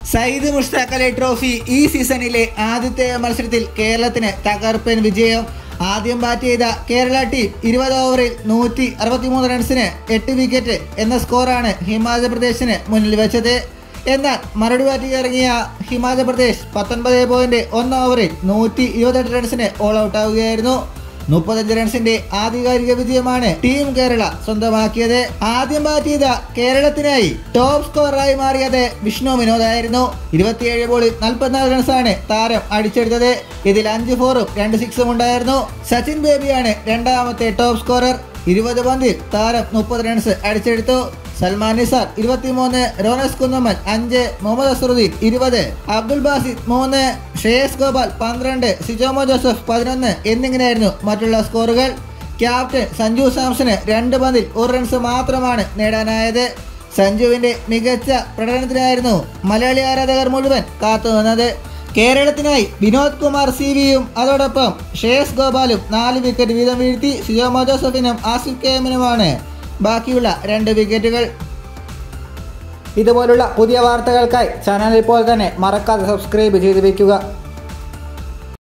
Sayyid Mushtaq Ali trophy ഈ സീസണിലെ ആദ്യത്തെ മത്സരത്തിൽ കേരളത്തിന് തകർപ്പൻ വിജയം ആദ്യം ബാറ്റ് ചെയ്ത കേരള ടീം ഇരുപത് ഓവറിൽ നൂറ്റി അറുപത്തിമൂന്ന് റൺസിന് എട്ട് വിക്കറ്റ് എന്ന സ്കോറാണ് ഹിമാചൽ പ്രദേശിന് മുന്നിൽ വെച്ചത് എന്നാൽ മറുപടി ബാറ്റിംഗ് ഇറങ്ങിയ ഹിമാചൽ പ്രദേശ് പത്തൊൻപത് പോയിന്റ് ഒന്ന് ഓവറിൽ നൂറ്റി ഇരുപത്തെട്ട് റൺസിന് ഓൾ ഔട്ട് ആവുകയായിരുന്നു മുപ്പത്തഞ്ച് റൺസിന്റെ ആധികാരിക വിജയമാണ് ടീം കേരള സ്വന്തമാക്കിയത് ആദ്യം ബാറ്റ് ചെയ്ത കേരളത്തിനായി ടോപ്പ് സ്കോററായി മാറിയത് വിഷ്ണു വിനോദായിരുന്നു ഇരുപത്തിയേഴ് ബോളിൽ നാൽപ്പത്തിനാല് റൺസാണ് താരം അടിച്ചെടുത്തത് ഇതിൽ അഞ്ച് ഫോറും രണ്ട് സിക്സും ഉണ്ടായിരുന്നു സച്ചിൻ ബേബിയാണ് രണ്ടാമത്തെ ടോപ്പ് സ്കോറർ ഇരുപത് പന്തിൽ താരം മുപ്പത് റൺസ് അടിച്ചെടുത്തു സൽമാൻ നിസാർ ഇരുപത്തിമൂന്ന് റോനസ് കുന്നമ്മൽ അഞ്ച് മുഹമ്മദ് അസറുദ്ദീൻ ഇരുപത് അബ്ദുൽ ബാസിദ് മൂന്ന് ശ്രേയസ് ഗോപാൽ പന്ത്രണ്ട് സിജോമോ ജോസഫ് പതിനൊന്ന് എന്നിങ്ങനെയായിരുന്നു മറ്റുള്ള സ്കോറുകൾ ക്യാപ്റ്റൻ സഞ്ജു സാംസന് രണ്ട് പന്തിൽ ഒരു റൺസ് മാത്രമാണ് നേടാനായത് സഞ്ജുവിന്റെ മികച്ച പ്രകടനത്തിനായിരുന്നു മലയാളി ആരാധകർ മുഴുവൻ കാത്തുനിന്നത് കേരളത്തിനായി വിനോദ് കുമാർ സി വിയും അതോടൊപ്പം ശ്രേയസ് ഗോപാലും നാല് വിക്കറ്റ് വീതം വീഴ്ത്തി സിജോമോ ജോസഫിനും ആസിഫ് കെ എമ്മിനുമാണ് ബാക്കിയുള്ള രണ്ട് വിക്കറ്റുകൾ ഇതുപോലുള്ള പുതിയ വാർത്തകൾക്കായി ചാനൽ ഇപ്പോൾ തന്നെ മറക്കാതെ സബ്സ്ക്രൈബ് ചെയ്ത് വെക്കുക